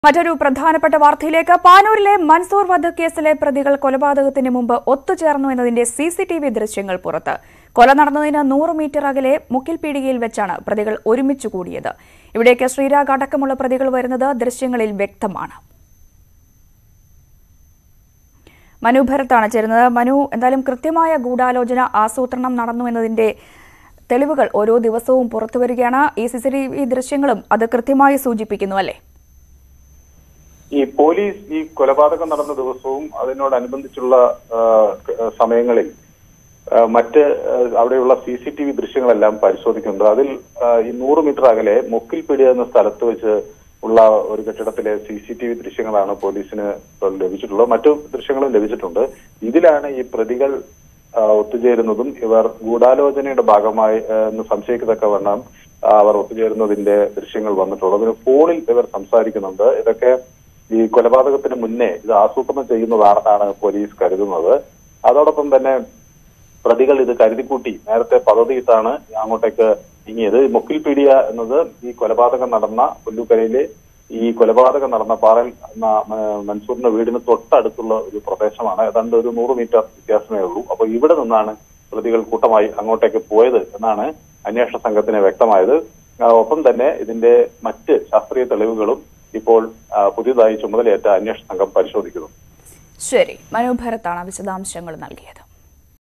മറ്റൊരു പ്രധാനപ്പെട്ട വാർത്തയിലേക്ക് പാനൂരിലെ മൻസൂർ വധക്കേസിലെ പ്രതികൾ കൊലപാതകത്തിന് മുമ്പ് ഒത്തുചേർന്നു എന്നതിന്റെ സി സി ടി വി ദൃശ്യങ്ങൾ പുറത്ത് കൊല നടന്നതിന് നൂറ് മീറ്റർ അകലെ മുക്കിൽ പീടികയിൽ വെച്ചാണ് പ്രതികൾ ഒരുമിച്ച് കൂടിയത് ഇവിടേക്ക് ശ്രീരാഗ് അടക്കമുള്ള പ്രതികൾ വരുന്നത് ദൃശ്യങ്ങളിൽ വ്യക്തമാണ് മനു ഭരത്താണ് ചേരുന്നത് മനു എന്തായാലും കൃത്യമായ ഗൂഢാലോചന ആസൂത്രണം നടന്നു എന്നതിന്റെ തെളിവുകൾ ഓരോ ദിവസവും പുറത്തുവരികയാണ് ഈ സി സി ടി വി ദൃശ്യങ്ങളും അത് കൃത്യമായി സൂചിപ്പിക്കുന്നു അല്ലേ ഈ പോലീസ് ഈ കൊലപാതകം നടന്ന ദിവസവും അതിനോടനുബന്ധിച്ചുള്ള ആ, ക- സമയങ്ങളിൽ ആ, മറ്റ് ആ, അവിടെയുള്ള സി സി ടി വി ദൃശ്യങ്ങളെല്ലാം പരിശോധിക്കുന്നുണ്ട് അതിൽ ആ, ഈ നൂറ് മീറ്റർ അകലെ മുക്കിൽപിടി എന്ന സ്ഥലത്ത് വെച്ച് ഉള്ള ഒരു കെട്ടിടത്തിലെ സി സി ടി വി ദൃശ്യങ്ങളാണ് പോലീസിന് ഇപ്പോൾ ലഭിച്ചിട്ടുള്ളത് മറ്റു ദൃശ്യങ്ങളും ലഭിച്ചിട്ടുണ്ട് ഇതിലാണ് ഈ പ്രതികൾ ആ, ഒത്തുചേരുന്നതും ഇവർ ഗൂഢാലോചനയുടെ ഭാഗമായി ആ, എന്ന് സംശയിക്കത്തക്കവണ്ണം ആ, അവർ ഒത്തുചേരുന്നതിന്റെ ദൃശ്യങ്ങൾ വന്നിട്ടുള്ളത് പിന്നെ ഫോണിൽ ഇവർ സംസാരിക്കുന്നുണ്ട് ഇതൊക്കെ ഈ കൊലപാതകത്തിന് മുന്നേ ഇത് ആസൂത്രണം ചെയ്യുന്നതാണെന്നാണ് പോലീസ് കരുതുന്നത് അതോടൊപ്പം തന്നെ പ്രതികൾ ഇത് കരുതിക്കൂട്ടി നേരത്തെ പദ്ധതിയിട്ടാണ് അങ്ങോട്ടേക്ക് നീങ്ങിയത് മുക്കിൽ പീഡിയ എന്നത് ഈ കൊലപാതകം നടന്ന പുല്ലുക്കരയിലെ ഈ കൊലപാതകം നടന്ന പാറൽ എന്ന മ- മൻസൂറിന്റെ വീടിന് തൊട്ടടുത്തുള്ള ഒരു പ്രദേശമാണ് ഏതാണ്ട് ഒരു നൂറ് മീറ്റർ വ്യത്യാസമേ ഉള്ളൂ അപ്പോൾ ഇവിടെ നിന്നാണ് പ്രതികൾ കൂട്ടമായി അങ്ങോട്ടേക്ക് പോയത് എന്നാണ് അന്വേഷണ സംഘത്തിന് വ്യക്തമായത് ആ, ഒപ്പം തന്നെ ഇതിന്റെ മറ്റ് ശാസ്ത്രീയ തെളിവുകളും ഇപ്പോൾ ആ, പുതിയതായി ചുമതലയേറ്റ അന്വേഷണ സംഘം പരിശോധിക്കുന്നു ശരി മനു ഭരത്താണ് വിശദാംശങ്ങൾ നൽകിയത്